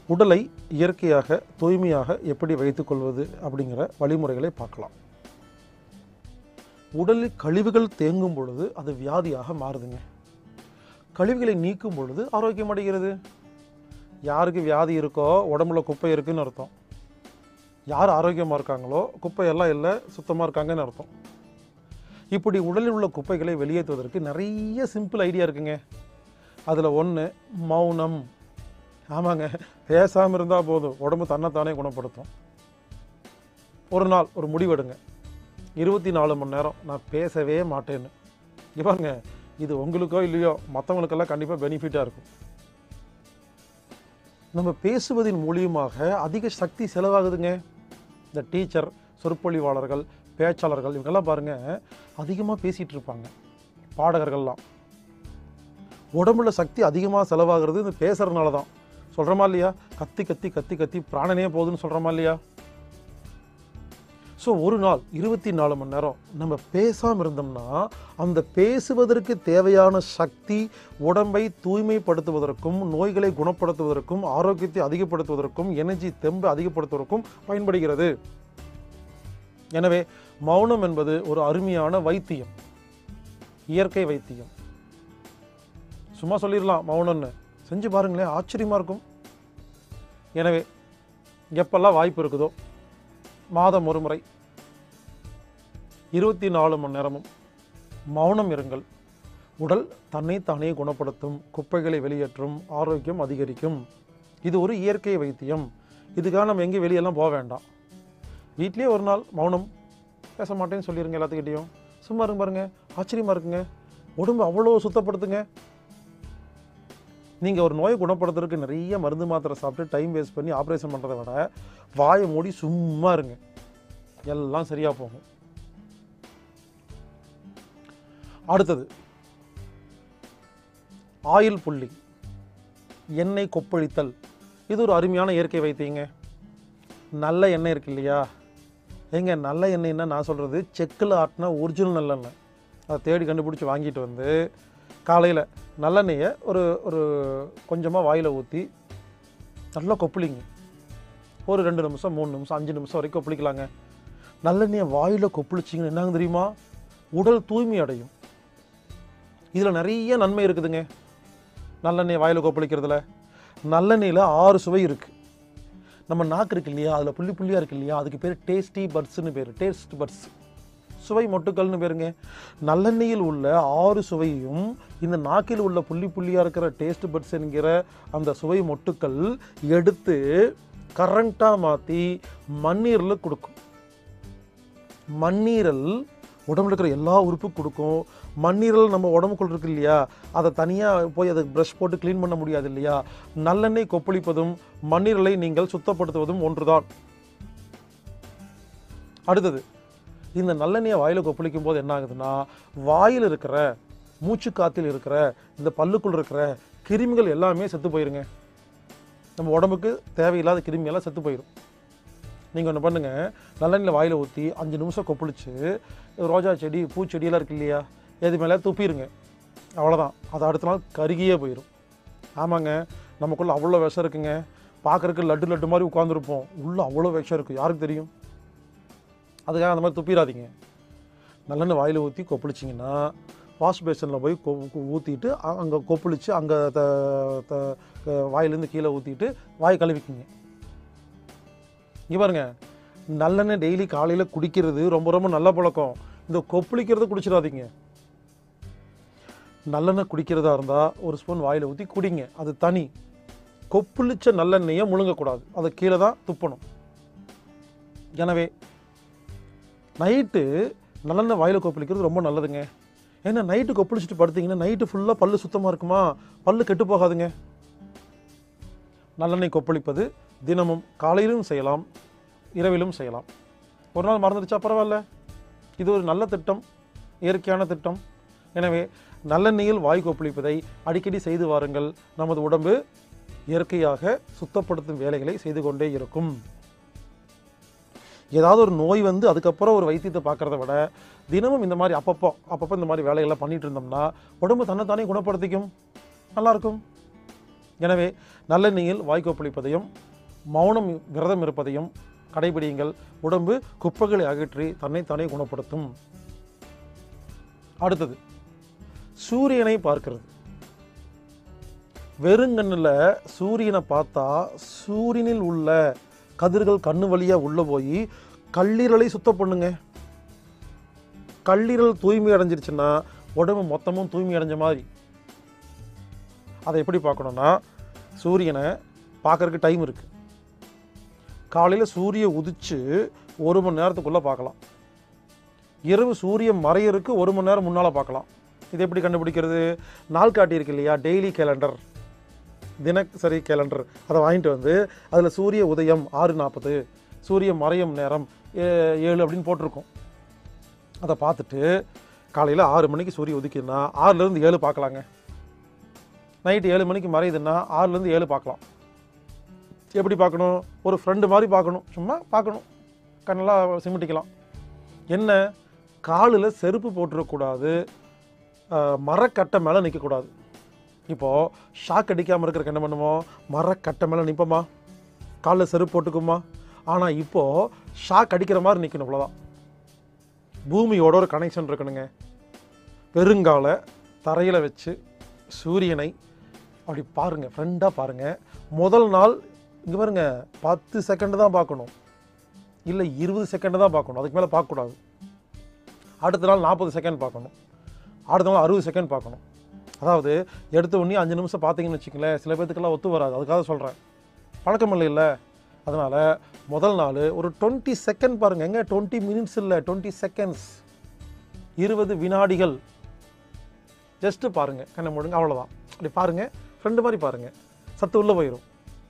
உடலை இயற்கையாக தூய்மையாக எப்படி வைத்துக்கொள்வது அப்படிங்கிற வழிமுறைகளை பார்க்கலாம் உடலில் கழிவுகள் தேங்கும் பொழுது அது வியாதியாக மாறுதுங்க கழிவுகளை நீக்கும் பொழுது ஆரோக்கியம் அடைகிறது யாருக்கு வியாதி இருக்கோ உடம்புல குப்பை இருக்குன்னு அர்த்தம் யார் ஆரோக்கியமாக இருக்காங்களோ குப்பையெல்லாம் இல்லை சுத்தமாக இருக்காங்கன்னு அர்த்தம் இப்படி உடலில் உள்ள குப்பைகளை வெளியேற்றுவதற்கு நிறைய சிம்பிள் ஐடியா இருக்குங்க அதில் ஒன்று மௌனம் ஆமாங்க பேசாமல் இருந்தால் போதும் உடம்பு தன்னைத்தானே குணப்படுத்தும் ஒரு நாள் ஒரு முடிவெடுங்க இருபத்தி நாலு மணி நேரம் நான் பேசவே மாட்டேன்னு இங்க பாருங்க இது உங்களுக்கோ இல்லையோ மற்றவங்களுக்கெல்லாம் கண்டிப்பாக பெனிஃபிட்டாக இருக்கும் நம்ம பேசுவதின் மூலியமாக அதிக சக்தி செலவாகுதுங்க இந்த டீச்சர் சொற்பொழிவாளர்கள் பேச்சாளர்கள் இவங்கெல்லாம் பாருங்க அதிகமாக பேசிகிட்டு இருப்பாங்க பாடகர்கள்லாம் உடம்புல சக்தி அதிகமாக செலவாகிறது இந்த பேசுறதுனால தான் சொல்கிறோமா இல்லையா கத்தி கத்தி கத்தி கத்தி பிராணனே போகுதுன்னு சொல்கிறோமா இல்லையா ஸோ ஒரு நாள் இருபத்தி நாலு மணி நேரம் நம்ம பேசாமல் இருந்தோம்னா அந்த பேசுவதற்கு தேவையான சக்தி உடம்பை தூய்மைப்படுத்துவதற்கும் நோய்களை குணப்படுத்துவதற்கும் ஆரோக்கியத்தை அதிகப்படுத்துவதற்கும் எனர்ஜி தெம்பை அதிகப்படுத்துவதற்கும் பயன்படுகிறது எனவே மௌனம் என்பது ஒரு அருமையான வைத்தியம் இயற்கை வைத்தியம் சும்மா சொல்லிடலாம் மௌனம்னு செஞ்சு பாருங்களேன் ஆச்சரியமாக இருக்கும் எனவே எப்பெல்லாம் வாய்ப்பு இருக்குதோ மாதம் ஒரு முறை இருபத்தி நாலு மணி நேரமும் மௌனம் இருங்கள் உடல் தன்னை தானே குணப்படுத்தும் குப்பைகளை வெளியேற்றும் ஆரோக்கியம் அதிகரிக்கும் இது ஒரு இயற்கை வைத்தியம் இதுக்காக நம்ம எங்கேயும் வெளியெல்லாம் போக வேண்டாம் வீட்லேயே ஒரு நாள் மௌனம் பேச மாட்டேன்னு சொல்லிடுங்க எல்லாத்துக்கிட்டேயும் சும்மா இருங்க பாருங்க ஆச்சரியமாக இருக்குங்க உடம்பு அவ்வளோ சுத்தப்படுத்துங்க நீங்கள் ஒரு நோயை குணப்படுத்துறதுக்கு நிறைய மருந்து மாத்திரை சாப்பிட்டு டைம் வேஸ்ட் பண்ணி ஆப்ரேஷன் பண்ணுறதை விட வாயை மூடி சும்மா இருங்க எல்லாம் சரியாக போகும் அடுத்தது ஆயில் புள்ளி எண்ணெய் கொப்பளித்தல் இது ஒரு அருமையான இயற்கை வைத்தியங்க நல்ல எண்ணெய் இருக்கு இல்லையா ஏங்க நல்ல எண்ணெய்னா நான் சொல்கிறது செக்கில் ஆட்டின ஒரிஜினல் நல்லெண்ணெய் அதை தேடி கண்டுபிடிச்சி வாங்கிட்டு வந்து காலையில் நல்லெண்ணெயை ஒரு ஒரு கொஞ்சமாக வாயில் ஊற்றி நல்லா கொப்பளிங்க ஒரு ரெண்டு நிமிஷம் மூணு நிமிஷம் அஞ்சு நிமிஷம் வரைக்கும் கொப்பளிக்கலாங்க நல்லெண்ணெயை வாயில் கொப்பளிச்சிங்கன்னு என்னங்க தெரியுமா உடல் தூய்மை அடையும் இதில் நிறைய நன்மை இருக்குதுங்க நல்லெண்ணெய் வாயில் கொப்பளிக்கிறதுல நல்லெண்ணெயில் ஆறு சுவை இருக்குது நம்ம நாக்கு இருக்கு இல்லையா அதில் புள்ளி புள்ளியாக இருக்கு இல்லையா அதுக்கு பேர் டேஸ்டி பட்ஸ்னு பேர் டேஸ்ட் பட்ஸ் சுவை மொட்டுக்கள்னு பேருங்க நல்லெண்ணெயில் உள்ள ஆறு சுவையும் இந்த நாக்கில் உள்ள புள்ளி புள்ளியாக இருக்கிற டேஸ்ட் பட்ஸ் என்கிற அந்த சுவை மொட்டுக்கள் எடுத்து கரண்ட்டாக மாற்றி மண்ணீரில் கொடுக்கும் மண்ணீரல் உடம்புல இருக்கிற எல்லா உறுப்பும் கொடுக்கும் மண்ணீரல் நம்ம உடம்புக்குள்ள இருக்கு இல்லையா அதை தனியாக போய் அதை ப்ரஷ் போட்டு க்ளீன் பண்ண முடியாது இல்லையா நல்லெண்ணெய் கொப்பளிப்பதும் மண்ணீரலை நீங்கள் சுத்தப்படுத்துவதும் ஒன்றுதான் அடுத்தது இந்த நல்லெண்ணெயை வாயில் கொப்பளிக்கும் போது என்ன ஆகுதுன்னா வாயில் இருக்கிற மூச்சு காத்தில் இருக்கிற இந்த பல்லுக்குள் இருக்கிற கிருமிகள் எல்லாமே செத்து போயிருங்க நம்ம உடம்புக்கு தேவையில்லாத கிருமியெல்லாம் செத்து போயிடும் நீங்கள் ஒன்று பண்ணுங்கள் நல்லெண்ணெயில் வாயில் ஊற்றி அஞ்சு நிமிஷம் கொப்பளிச்சு ரோஜா செடி பூச்செடியெல்லாம் இருக்கு இல்லையா எது மேலே துப்பிடுங்க அவ்வளோதான் அது அடுத்த நாள் கருகியே போயிடும் ஆமாங்க நமக்குள்ளே அவ்வளோ விஷம் இருக்குங்க பார்க்குறக்கு லட்டு லட்டு மாதிரி உட்காந்துருப்போம் உள்ளே அவ்வளோ விஷம் இருக்குது யாருக்கு தெரியும் அதுக்காக அந்த மாதிரி துப்பிடாதீங்க நல்லெண்ணெய் வாயில் ஊற்றி கொப்பளிச்சிங்கன்னா வாஷ் பேஷனில் போய் கொ ஊற்றிட்டு அங்கே கொப்பளிச்சு அங்கே த த க- வாயிலேருந்து கீழே ஊற்றிட்டு வாய் கழுவிக்குங்க இங்கே பாருங்க நல்லெண்ணெய் டெய்லி காலையில் குடிக்கிறது ரொம்ப ரொம்ப நல்ல பழக்கம் இந்த கொப்பளிக்கிறத குடிச்சிடாதீங்க நல்லெண்ணெய் குடிக்கிறதா இருந்தால் ஒரு ஸ்பூன் வாயில் ஊற்றி குடிங்க அது தனி கொப்புளிச்ச நல்லெண்ணெயை முழுங்கக்கூடாது அதை கீழே தான் துப்பணும் எனவே நைட்டு நல்லெண்ணெய் வாயில் கொப்பளிக்கிறது ரொம்ப நல்லதுங்க ஏன்னா நைட்டு கொப்பளிச்சுட்டு படுத்தீங்கன்னா நைட்டு ஃபுல்லாக பல்லு சுத்தமாக இருக்குமா பல்லு கெட்டு போகாதுங்க நல்லெண்ணெய் கொப்பளிப்பது தினமும் காலையிலும் செய்யலாம் இரவிலும் செய்யலாம் ஒரு நாள் மறந்துடுச்சா பரவாயில்ல இது ஒரு நல்ல திட்டம் இயற்கையான திட்டம் எனவே நல்லெண்ணெயில் வாய் கொப்பளிப்பதை அடிக்கடி செய்து வாருங்கள் நமது உடம்பு இயற்கையாக சுத்தப்படுத்தும் வேலைகளை செய்து கொண்டே இருக்கும் ஏதாவது ஒரு நோய் வந்து அதுக்கப்புறம் ஒரு வைத்தியத்தை பார்க்கறத விட தினமும் இந்த மாதிரி அப்பப்போ அப்பப்போ இந்த மாதிரி வேலைகள்லாம் பண்ணிட்டு இருந்தோம்னா உடம்பு தன்னைத்தானே குணப்படுத்திக்கும் நல்லாயிருக்கும் எனவே நல்லெண்ணெயில் வாய்க்கோப்பளிப்பதையும் மௌனம் விரதம் இருப்பதையும் கடைபிடியுங்கள் உடம்பு குப்பைகளை அகற்றி தன்னைத்தானே குணப்படுத்தும் அடுத்தது சூரியனை பார்க்கிறது வெறுங்கண்ணில் சூரியனை பார்த்தா சூரியனில் உள்ள கதிர்கள் கண்ணு வழியாக உள்ளே போய் கல்லீரலை சுத்தம் பண்ணுங்க கல்லீரல் தூய்மை அடைஞ்சிருச்சுன்னா உடம்பு மொத்தமும் தூய்மை அடைஞ்ச மாதிரி அதை எப்படி பார்க்கணுன்னா சூரியனை பார்க்கறதுக்கு டைம் இருக்குது காலையில் சூரிய உதிச்சு ஒரு மணி நேரத்துக்குள்ளே பார்க்கலாம் இரவு சூரியன் மறையறதுக்கு ஒரு மணி நேரம் முன்னால் பார்க்கலாம் இது எப்படி கண்டுபிடிக்கிறது நாள் காட்டி இருக்கு இல்லையா டெய்லி கேலண்டர் தினசரி கேலண்டர் அதை வாங்கிட்டு வந்து அதில் சூரிய உதயம் ஆறு நாற்பது சூரிய மறையும் நேரம் ஏ- ஏழு அப்படின்னு போட்டிருக்கோம் அதை பார்த்துட்டு காலையில் ஆறு மணிக்கு சூரிய உதிக்குதுன்னா ஆறுலேருந்து ஏழு பார்க்கலாங்க நைட்டு ஏழு மணிக்கு மறையுதுன்னா ஆறுலேருந்து ஏழு பார்க்கலாம் எப்படி பார்க்கணும் ஒரு ஃப்ரெண்டு மாதிரி பார்க்கணும் சும்மா பார்க்கணும் கண்ணெல்லாம் சிமிட்டிக்கலாம் என்ன காலில் செருப்பு போட்டுறக்கூடாது ஆஹ், மரக்கட்டை மேலே நிற்கக்கூடாது இப்போது ஷாக் அடிக்காமல் இருக்கிறக்கு என்ன பண்ணுவோம் மரக்கட்டை மேலே நிற்போமா காலில் செருப்பு போட்டுக்குமா ஆனால் இப்போது ஷாக் அடிக்கிற மாதிரி நிற்கணும் அவ்வளோதான் பூமியோட ஒரு கனெக்ஷன் இருக்கணுங்க பெருங்கால தரையில் வச்சு சூரியனை அப்படி பாருங்கள் ஃப்ரெண்டாக பாருங்கள் முதல் நாள் இங்கே பாருங்க பத்து செகண்ட் தான் பார்க்கணும் இல்லை இருபது செகண்ட் தான் பார்க்கணும் அதுக்கு மேலே பார்க்கக்கூடாது அடுத்த நாள் நாற்பது செகண்ட் பார்க்கணும் அடுத்த நாள் அறுபது செகண்ட் பார்க்கணும் அதாவது எடுத்த உடனே அஞ்சு நிமிஷம் பார்த்தீங்கன்னு வச்சுக்கங்களேன் சில பேர்த்துக்கெல்லாம் ஒத்து வராது அதுக்காக சொல்கிறேன் பழக்கம் இல்லைல்ல அதனால் முதல் நாள் ஒரு டுவெண்ட்டி செகண்ட் பாருங்கள் எங்க டுவெண்ட்டி மினிட்ஸ் இல்லை டுவெண்ட்டி செகண்ட்ஸ் இருபது வினாடிகள் ஜஸ்ட்டு பாருங்கள் கண்ணை மூடுங்க அவ்வளோதான் அப்படி பாருங்கள் ஃப்ரெண்டு மாதிரி பாருங்கள் சத்து உள்ளே போயிடும்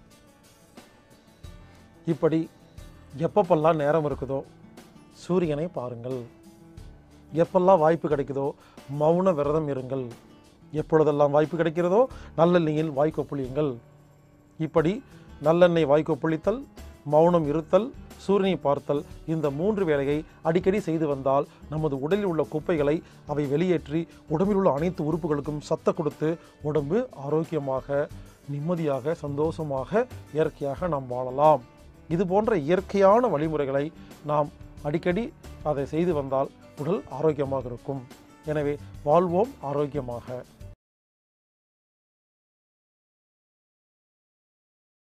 இப்படி எப்பப்பெல்லாம் நேரம் இருக்குதோ சூரியனை பாருங்கள் எப்பெல்லாம் வாய்ப்பு கிடைக்குதோ மௌன விரதம் இருங்கள் எப்பொழுதெல்லாம் வாய்ப்பு கிடைக்கிறதோ நல்லெண்ணெயில் வாய்க்கொப்புளியுங்கள் இப்படி நல்லெண்ணெய் வாய்க்கொப்புளித்தல் மௌனம் இருத்தல் சூரியனை பார்த்தல் இந்த மூன்று வேலையை அடிக்கடி செய்து வந்தால் நமது உடலில் உள்ள குப்பைகளை அவை வெளியேற்றி உடம்பில் உள்ள அனைத்து உறுப்புகளுக்கும் சத்த கொடுத்து உடம்பு ஆரோக்கியமாக நிம்மதியாக சந்தோஷமாக இயற்கையாக நாம் வாழலாம் இது போன்ற இயற்கையான வழிமுறைகளை நாம் அடிக்கடி அதை செய்து வந்தால் உடல் ஆரோக்கியமாக இருக்கும் எனவே வாழ்வோம் ஆரோக்கியமாக